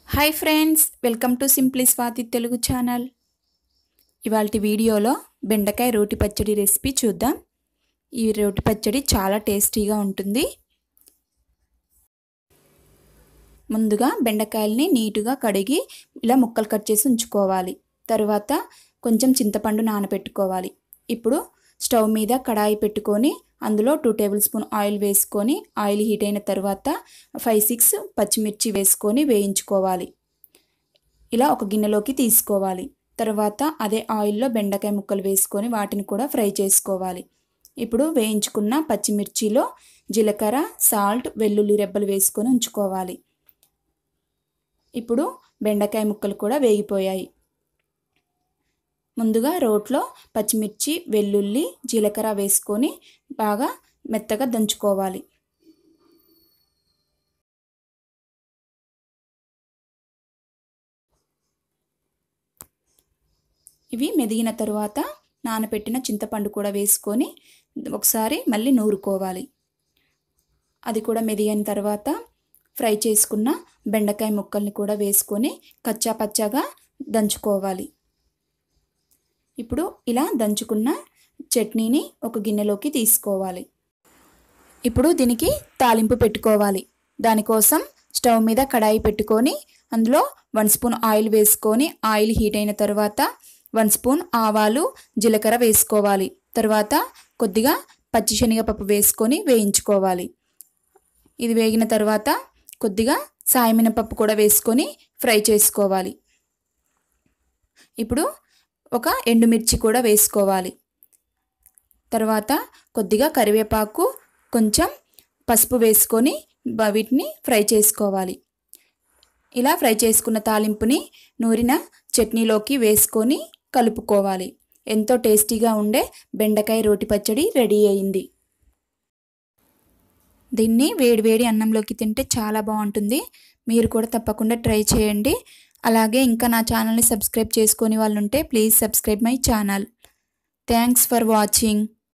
hi friends welcome to simply Swathi Telugu channel ఇవాళ వీడియోలో బెండకాయ రోటి పచ్చడి రెసిపీ చూద్దాం ఈ రోటి పచ్చడి చాలా టేస్టీగా ఉంటుంది ముందుగా బెండకాయల్ని నీటుగా కడిగి ఇలా ముక్కలు కట్ చేసి ఉంచుకోవాలి తర్వాత కొంచెం చింతపండు నానబెట్టుకోవాలి ఇప్పుడు స్టవ్ మీద కడాయి పెట్టుకొని అందులో టూ టేబుల్ స్పూన్ ఆయిల్ వేసుకొని ఆయిల్ హీట్ అయిన తర్వాత ఫైవ్ సిక్స్ పచ్చిమిర్చి వేసుకొని వేయించుకోవాలి ఇలా ఒక గిన్నెలోకి తీసుకోవాలి తర్వాత అదే ఆయిల్లో బెండకాయ ముక్కలు వేసుకొని వాటిని కూడా ఫ్రై చేసుకోవాలి ఇప్పుడు వేయించుకున్న పచ్చిమిర్చిలో జీలకర్ర సాల్ట్ వెల్లుల్లి రెబ్బలు వేసుకొని ఉంచుకోవాలి ఇప్పుడు బెండకాయ ముక్కలు కూడా వేగిపోయాయి ముందుగా రోట్లో పచ్చిమిర్చి వెల్లుల్లి జీలకర్ర వేసుకొని బాగా మెత్తగా దంచుకోవాలి ఇవి మెదిగిన తరువాత నానబెట్టిన చింతపండు కూడా వేసుకొని ఒకసారి మళ్ళీ నూరుకోవాలి అది కూడా మెదిగిన తర్వాత ఫ్రై చేసుకున్న బెండకాయ ముక్కల్ని కూడా వేసుకొని కచ్చా పచ్చాగా దంచుకోవాలి ఇప్పుడు ఇలా దంచుకున్న చట్నీని ఒక గిన్నెలోకి తీసుకోవాలి ఇప్పుడు దీనికి తాలింపు పెట్టుకోవాలి దానికోసం స్టవ్ మీద కడాయి పెట్టుకొని అందులో వన్ స్పూన్ ఆయిల్ వేసుకొని ఆయిల్ హీట్ అయిన తర్వాత వన్ స్పూన్ ఆవాలు జీలకర్ర వేసుకోవాలి తర్వాత కొద్దిగా పచ్చిశనగపప్పు వేసుకొని వేయించుకోవాలి ఇది వేగిన తర్వాత కొద్దిగా సాయమినపప్పు కూడా వేసుకొని ఫ్రై చేసుకోవాలి ఇప్పుడు ఒక ఎండుమిర్చి కూడా వేసుకోవాలి తర్వాత కొద్దిగా కరివేపాకు కొంచెం పసుపు వేసుకొని వీటిని ఫ్రై చేసుకోవాలి ఇలా ఫ్రై చేసుకున్న తాలింపుని నూరిన చట్నీలోకి వేసుకొని కలుపుకోవాలి ఎంతో టేస్టీగా ఉండే బెండకాయ రోటి పచ్చడి రెడీ అయింది దీన్ని వేడివేడి అన్నంలోకి తింటే చాలా బాగుంటుంది మీరు కూడా తప్పకుండా ట్రై చేయండి అలాగే ఇంకా నా ఛానల్ని సబ్స్క్రైబ్ చేసుకొని వాళ్ళు ఉంటే please subscribe my channel thanks for watching